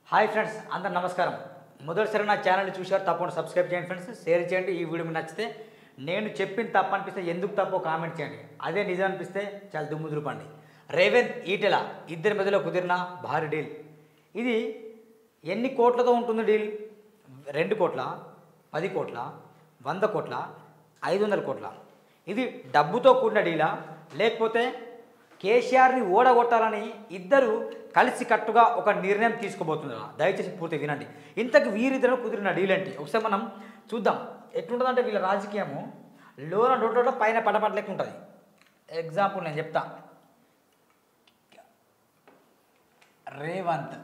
hi friends అందరు నమస్కారం మొదటిసారి నా ఛానల్ చూశారు తప్పకుండా సబ్స్క్రైబ్ చేయండి ఫ్రెండ్స్ షేర్ చేయండి ఈ వీడియో మీకు నచ్చితే నేను చెప్పింది తప్పు అనిపిస్తే ఎందుకు తప్పో కామెంట్ చేయండి అదే నిజం అనిపిస్తే చాలా దుమ్ము దులుపండి రేవంత్ ఈటెల ఇద్దరి మధ్యలో కుదిరిన భారీ డీల్ ఇది ఎన్ని కోట్లతో ఉంటుంది డీల్ రెండు కోట్ల పది కోట్ల వంద కోట్ల ఐదు వందల కోట్ల ఇది డబ్బుతో కూడిన డీలా లేకపోతే కేసీఆర్ని ఓడగొట్టాలని ఇద్దరు కలిసి కట్టుగా ఒక నిర్ణయం తీసుకోబోతున్నారు దయచేసి పూర్తి వినండి ఇంతకు వీరిద్దరు కుదిరిన డీల్ ఏంటి ఒకసారి మనం చూద్దాం ఎట్లుంటుందంటే వీళ్ళ రాజకీయము లోన డొడ్డ పైన పడపడ లెక్క ఉంటుంది ఎగ్జాంపుల్ నేను చెప్తా రేవంత్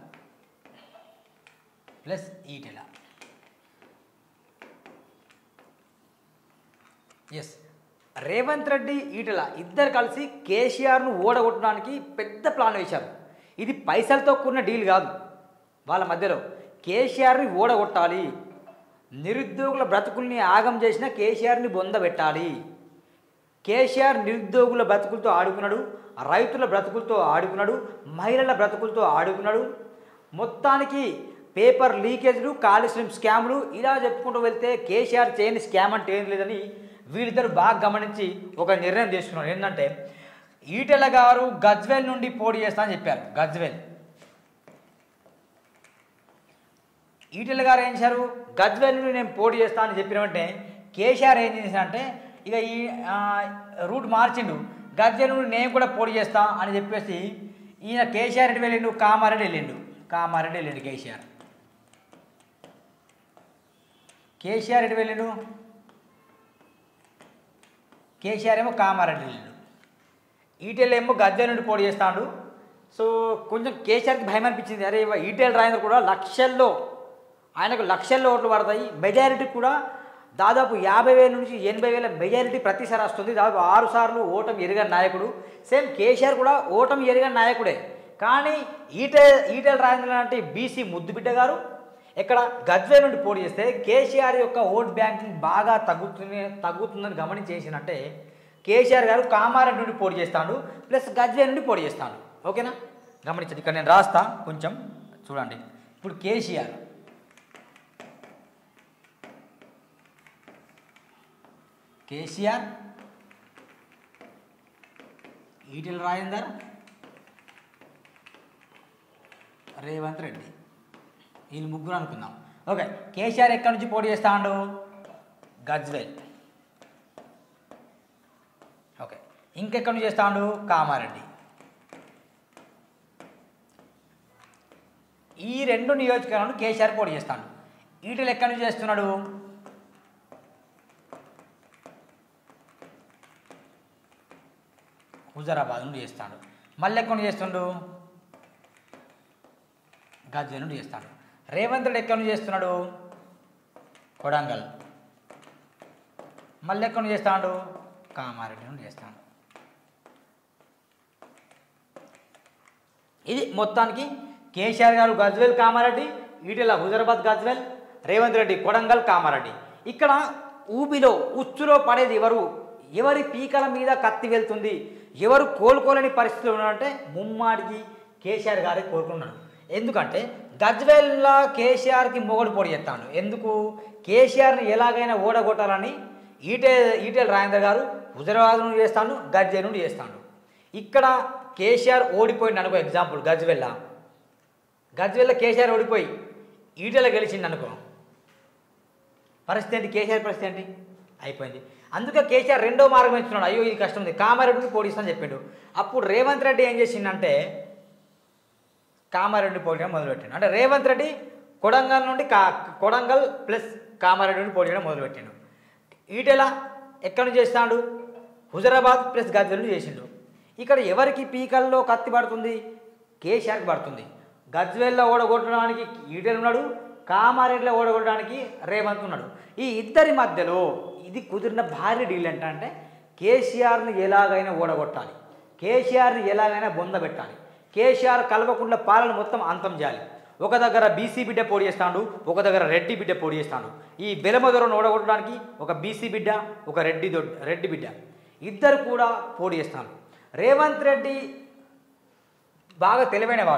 ప్లస్ ఈటెల ఎస్ రేవంత్ రెడ్డి ఈటెల ఇద్దరు కలిసి కేసీఆర్ను ఓడగొట్టడానికి పెద్ద ప్లాన్ వేశారు ఇది పైసలతో కూడిన డీల్ కాదు వాళ్ళ మధ్యలో కేసీఆర్ని ఓడగొట్టాలి నిరుద్యోగుల బ్రతుకుల్ని ఆగం చేసిన కేసీఆర్ని బొందబెట్టాలి కేసీఆర్ నిరుద్యోగుల బ్రతుకులతో ఆడుకున్నాడు రైతుల బ్రతుకులతో ఆడుకున్నాడు మహిళల బ్రతుకులతో ఆడుకున్నాడు మొత్తానికి పేపర్ లీకేజ్లు కాళేశ్వరం స్కామ్లు ఇలా చెప్పుకుంటూ వెళ్తే కేసీఆర్ చేయని స్కామ్ అంటే ఏం లేదని వీళ్ళిద్దరు బాగా గమనించి ఒక నిర్ణయం తీసుకున్నారు ఏంటంటే ఈటెల గారు గజ్వెల్ నుండి పోటీ చేస్తా అని చెప్పారు గజ్వెల్ ఈటెల గారు ఏం చేశారు గజ్వెల్ నుండి నేను పోటీ చేస్తా అని చెప్పిన వెంటనే కేసీఆర్ ఏం చేశారంటే ఇక ఈ ఆ, రూట్ మార్చిండు గజ్వెల్ నుండి నేను కూడా పోటీ చేస్తా అని చెప్పేసి ఈయన కేసీఆర్ రెడ్డి వెళ్ళిండు కామారెడ్డి వెళ్ళిండు కామారెడ్డి వెళ్ళిండు కేసీఆర్ కేసీఆర్ ఎటు వెళ్ళిండు కేసీఆర్ ఏమో కామారెడ్డి వెళ్ళిండు ఈటెల్ ఏమో గద్దె నుండి పోటీ చేస్తాడు సో కొంచెం కేసీఆర్కి భయం అనిపించింది అరే ఇవ ఈటెల్ రాజేంద్ర కూడా లక్షల్లో ఆయనకు లక్షల్లో ఓట్లు పడతాయి మెజారిటీ కూడా దాదాపు యాభై వేల నుంచి ఎనభై వేల మెజారిటీ ప్రతిసారి వస్తుంది దాదాపు ఆరు సార్లు ఓటమి ఎరిగిన నాయకుడు సేమ్ కేసీఆర్ కూడా ఓటమి ఎరిగిన నాయకుడే కానీ ఈటెల్ ఈటెల్ రాజేంద్ర అంటే బీసీ ముద్దుబిడ్డ గారు ఇక్కడ గజ్వే నుండి పోటీ చేస్తే కేసీఆర్ యొక్క ఓట్ బ్యాంకింగ్ బాగా తగ్గుతుంది తగ్గుతుందని గమనించేసినట్టే కేసీఆర్ గారు కామారెడ్డి నుండి పోటీ చేస్తాడు ప్లస్ గజ్వే నుండి పోటీ చేస్తాడు ఓకేనా గమనించండి ఇక్కడ నేను రాస్తా కొంచెం చూడండి ఇప్పుడు కేసీఆర్ కేసీఆర్ ఈటెల రాజేందర్ రేవంత్ రెడ్డి వీళ్ళు ముగ్గురు అనుకుందాం ఓకే కేసీఆర్ ఎక్కడి నుంచి పోటీ చేస్తాడు గజ్వేల్ ఓకే ఇంకెక్కడి నుంచి చేస్తాడు కామారెడ్డి ఈ రెండు నియోజకవర్గాలను కేసీఆర్ పోటీ చేస్తాడు ఈటలు ఎక్కడి నుంచి చేస్తున్నాడు హుజరాబాద్ నుండి చేస్తాడు మళ్ళీ ఎక్కడి నుంచి చేస్తుండు గజ్వే నుండి చేస్తాడు రేవంత్ రెడ్డి ఎక్కడి నుంచి చేస్తున్నాడు కొడంగల్ మళ్ళీ ఎక్కడి నుంచి చేస్తాడు కామారెడ్డి నుండి చేస్తాడు ఇది మొత్తానికి కేసీఆర్ గారు గజ్వేల్ కామారెడ్డి ఈటెల హుజరాబాద్ గజ్వేల్ రేవంత్ రెడ్డి కొడంగల్ కామారెడ్డి ఇక్కడ ఊబిలో ఉచ్చులో పడేది ఎవరు ఎవరి పీకల మీద కత్తి వెళ్తుంది ఎవరు కోలుకోలేని పరిస్థితిలో ఉన్నారంటే ముమ్మాడికి కేసీఆర్ గారే కోరుకున్నాడు ఎందుకంటే గజ్వేల్లా కేసీఆర్కి మొగడు పొడి చేస్తాడు ఎందుకు కేసీఆర్ని ఎలాగైనా ఓడగొట్టాలని ఈటే ఈటెల రాజేందర్ గారు హుజరాబాద్ నుండి చేస్తాడు గజ్వే నుండి చేస్తాడు ఇక్కడ కేసీఆర్ ఓడిపోయింది అనుకో ఎగ్జాంపుల్ గజ్వెల్ల గజ్వెల్ల కేసీఆర్ ఓడిపోయి ఈటెల గెలిచింది అనుకో పరిస్థితి ఏంటి కేసీఆర్ పరిస్థితి ఏంటి అయిపోయింది అందుకే కేసీఆర్ రెండో మార్గం ఇస్తున్నాడు అయ్యో ఇది కష్టం ఉంది కామారెడ్డిని పోటీస్తాను చెప్పిండు అప్పుడు రేవంత్ రెడ్డి ఏం చేసిండంటే కామారెడ్డి పోటీ చేయడం మొదలుపెట్టాడు అంటే రేవంత్ రెడ్డి కొడంగల్ నుండి కా కొడంగల్ ప్లస్ కామారెడ్డి నుండి పోటీ చేయడం మొదలుపెట్టాడు ఈటెల ఎక్కడి నుంచి చేస్తాడు హుజరాబాద్ ప్లస్ గజ్వెల్ నుండి చేసిండు ఇక్కడ ఎవరికి పీకల్లో కత్తి పడుతుంది కేసీఆర్కి పడుతుంది గజ్వెల్లో ఓడగొట్టడానికి ఈటెలు ఉన్నాడు కామారెడ్డిలో ఓడగొట్టడానికి రేవంత్ ఉన్నాడు ఈ ఇద్దరి మధ్యలో ఇది కుదిరిన భారీ డీల్ ఏంటంటే కేసీఆర్ని ఎలాగైనా ఓడగొట్టాలి కేసీఆర్ని ఎలాగైనా బొందబెట్టాలి కేసీఆర్ కల్వకుంట్ల పాలన మొత్తం అంతం చేయాలి ఒక దగ్గర బీసీ బిడ్డ పోటీ చేస్తాడు ఒక దగ్గర రెడ్డి బిడ్డ పోటీ చేస్తాడు ఈ బెలమదొరను ఓడగొట్టడానికి ఒక బీసీ బిడ్డ ఒక రెడ్డి దొడ్ రెడ్డి బిడ్డ ఇద్దరు కూడా పోటీ చేస్తాడు రేవంత్ రెడ్డి బాగా తెలివైన వాడు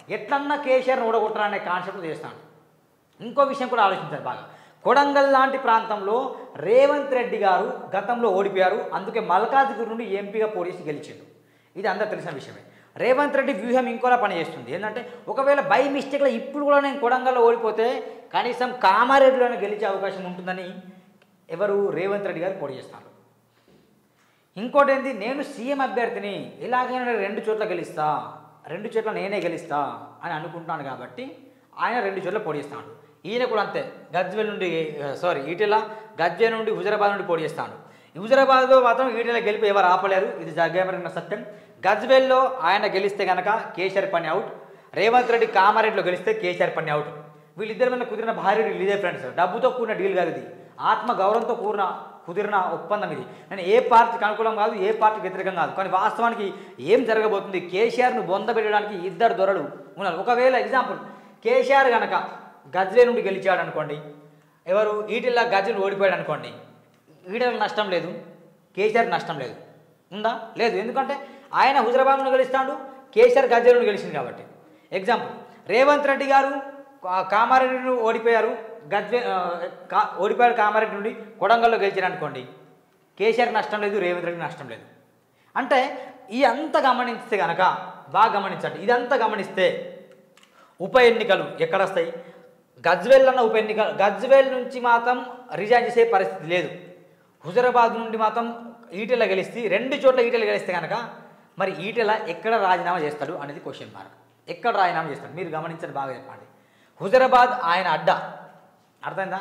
ఎట్లన్నా కేసీఆర్ని ఓడగొట్టాలనే కాన్సెప్ట్ చేస్తాను ఇంకో విషయం కూడా ఆలోచించారు బాగా కొడంగల్ లాంటి ప్రాంతంలో రేవంత్ రెడ్డి గారు గతంలో ఓడిపోయారు అందుకే మల్కాజ్గిరి నుండి ఎంపీగా పోటీ చేసి గెలిచిండు ఇది అందరు తెలిసిన విషయమే రేవంత్ రెడ్డి వ్యూహం ఇంకోలా పనిచేస్తుంది ఏంటంటే ఒకవేళ బై మిస్టేక్లో ఇప్పుడు కూడా నేను కొడంగల్లో ఓడిపోతే కనీసం కామారెడ్డిలోనే గెలిచే అవకాశం ఉంటుందని ఎవరు రేవంత్ రెడ్డి గారు పోటీ చేస్తారు ఇంకోటి ఏంది నేను సీఎం అభ్యర్థిని ఇలాగైనా నేను రెండు చోట్ల గెలుస్తా రెండు చోట్ల నేనే గెలుస్తా అని అనుకుంటున్నాను కాబట్టి ఆయన రెండు చోట్ల పోటీ చేస్తాడు ఈయన కూడా అంతే గజ్వేల్ నుండి సారీ ఈటెల గజ్వేల్ నుండి హుజరాబాద్ నుండి పోటీ చేస్తాడు హుజరాబాద్లో మాత్రం ఈటెల గెలిపి ఎవరు ఆపలేరు ఇది జగేమరిన సత్యం గజ్వేల్లో ఆయన గెలిస్తే కనుక కేసీఆర్ పని అవుట్ రేవంత్ రెడ్డి కామారెడ్డిలో గెలిస్తే కేసీఆర్ పని అవుట్ వీళ్ళిద్దరి మీద కుదిరిన భారీ డీల్ ఇదే ఫ్రెండ్స్ డబ్బుతో కూడిన డీల్ కాదు ఇది ఆత్మ గౌరవంతో కూడిన కుదిరిన ఒప్పందం ఇది నేను ఏ పార్టీకి అనుకూలం కాదు ఏ పార్టీకి వ్యతిరేకం కాదు కానీ వాస్తవానికి ఏం జరగబోతుంది కేసీఆర్ను బొంద పెట్టడానికి ఇద్దరు దొరలు ఉన్నారు ఒకవేళ ఎగ్జాంపుల్ కేసీఆర్ కనుక గజ్వే నుండి గెలిచాడు అనుకోండి ఎవరు ఈటిల్లా గజ్జలు ఓడిపోయాడు అనుకోండి ఈటలకు నష్టం లేదు కేసీఆర్ నష్టం లేదు ఉందా లేదు ఎందుకంటే ఆయన హుజరాబాద్ నుండి గెలుస్తాడు కేసీఆర్ గజ్జల నుండి గెలిచింది కాబట్టి ఎగ్జాంపుల్ రేవంత్ రెడ్డి గారు కా- కామారెడ్డి నుండి ఓడిపోయారు గజ్వే ఆ, కా ఓడిపోయాడు కామారెడ్డి నుండి కొడంగల్లో గెలిచారు అనుకోండి కేసీఆర్ నష్టం లేదు రేవంత్ రెడ్డికి నష్టం లేదు అంటే ఈ అంతా గమనిస్తే కనుక బాగా గమనించండి ఇదంతా గమనిస్తే ఉప ఎన్నికలు ఎక్కడ వస్తాయి గజ్వేల్ అన్న ఉప ఎన్నిక గజ్వేల్ నుంచి మాత్రం రిజైన్ చేసే పరిస్థితి లేదు హుజరాబాద్ నుండి మాత్రం ఈటెల గెలిస్తే రెండు చోట్ల ఈటెల గెలిస్తే కనుక మరి ఈటెల ఎక్కడ రాజీనామా చేస్తాడు అనేది క్వశ్చన్ మార్క్ ఎక్కడ రాజీనామా చేస్తాడు మీరు గమనించండి బాగా చెప్పండి హుజరాబాద్ ఆయన అడ్డా అర్థమైందా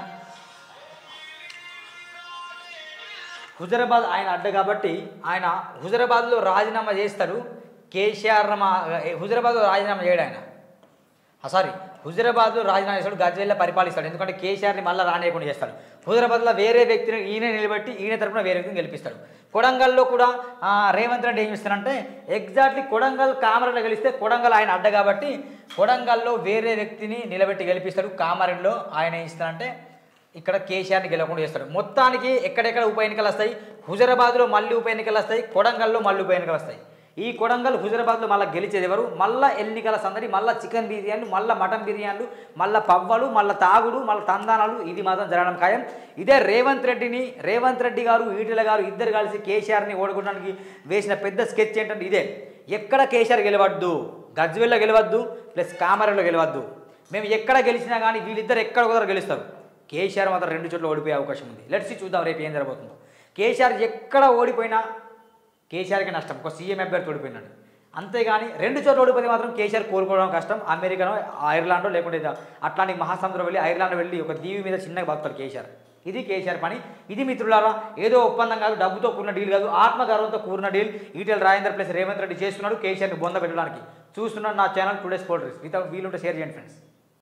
హుజరాబాద్ ఆయన అడ్డ కాబట్టి ఆయన హుజరాబాద్లో రాజీనామా చేస్తాడు కేసీఆర్ మా- హుజరాబాద్లో రాజీనామా చేయడు ఆయన ఆ, సారీ హుజరాబాద్లో రాజీనామా చేస్తాడు గజ్వేల్లో పరిపాలిస్తాడు ఎందుకంటే కేసీఆర్ని మళ్ళీ రానియకుండా చేస్తాడు హుజరాబాద్లో వేరే వ్యక్తిని ఈయన నిలబెట్టి ఈయన తరపున వేరే వ్యక్తిని గెలిపిస్తాడు కొడంగల్లో కూడా ఆ, రేవంత్ రెడ్డి ఏం చేస్తారంటే ఎగ్జాక్ట్లీ కొడంగల్ కామారెడ్డిలో గెలిస్తే కొడంగల్ ఆయన అడ్డ కాబట్టి కొడంగల్లో వేరే వ్యక్తిని నిలబెట్టి గెలిపిస్తాడు కామారెడ్డిలో ఆయన ఏం ఇస్తారంటే ఇక్కడ కేసీఆర్ని గెలవకుండా చేస్తాడు మొత్తానికి ఎక్కడెక్కడ ఉప ఎన్నికలు వస్తాయి హుజరాబాద్లో మళ్ళీ ఉప ఎన్నికలు వస్తాయి కొడంగల్లో మళ్ళీ ఉప ఎన్నికలు వస్తాయి ఈ కొడంగల్ హుజరాబాద్లో మళ్ళీ గెలిచేది ఎవరు మళ్ళీ ఎన్నికల సందడి మళ్ళీ చికెన్ బిర్యానీలు మళ్ళీ మటన్ బిర్యానీలు మళ్ళీ పవ్వలు మళ్ళీ తాగుడు మళ్ళీ తందానాలు ఇది మాత్రం జరగడం ఖాయం ఇదే రేవంత్ రెడ్డిని రేవంత్ రెడ్డి గారు ఈటెల గారు ఇద్దరు కలిసి కేసీఆర్ని ఓడగొట్టడానికి వేసిన పెద్ద స్కెచ్ ఏంటంటే ఇదే ఎక్కడ కేసీఆర్ గెలవద్దు గజ్వెల్లో గెలవద్దు ప్లస్ కామారెడ్డిలో గెలవద్దు మేము ఎక్కడ గెలిచినా కానీ వీళ్ళిద్దరు ఎక్కడ కుదర గెలుస్తారు కేసీఆర్ మాత్రం రెండు చోట్ల ఓడిపోయే అవకాశం ఉంది లెట్స్ చూద్దాం రేపు ఏం జరగబోతుందో కేసీఆర్ ఎక్కడ ఓడిపోయినా కేసీఆర్కి నష్టం ఒక సీఎం అభ్యర్థి ఓడిపోయినాడు అంతేగాని రెండు చోట్ల ఓడిపోతే మాత్రం కేసీఆర్ కోలుకోవడం కష్టం అమెరికానో ఐర్లాండో లేకుంటే ఇదా- అట్లాంటి మహాసముద్రం వెళ్ళి ఐర్లాండ్ వెళ్ళి ఒక దీవి మీద చిన్నగా బతుకుతాడు కేసీఆర్ ఇది కేసీఆర్ పని ఇది మిత్రులారా ఏదో ఒప్పందం కాదు డబ్బుతో కూడిన డీల్ కాదు ఆత్మగర్వంతో కూడిన డీల్ ఈటెల్ రాజేందర్ ప్లస్ రేవంత్ రెడ్డి చేస్తున్నాడు కేసీఆర్ని బొంద పెట్టడానికి చూస్తున్నాడు నా ఛానల్ టుడే స్పోర్ట్స్ వితౌట్ వీలుంటే షేర్ చేయండి ఫ్రెండ్స్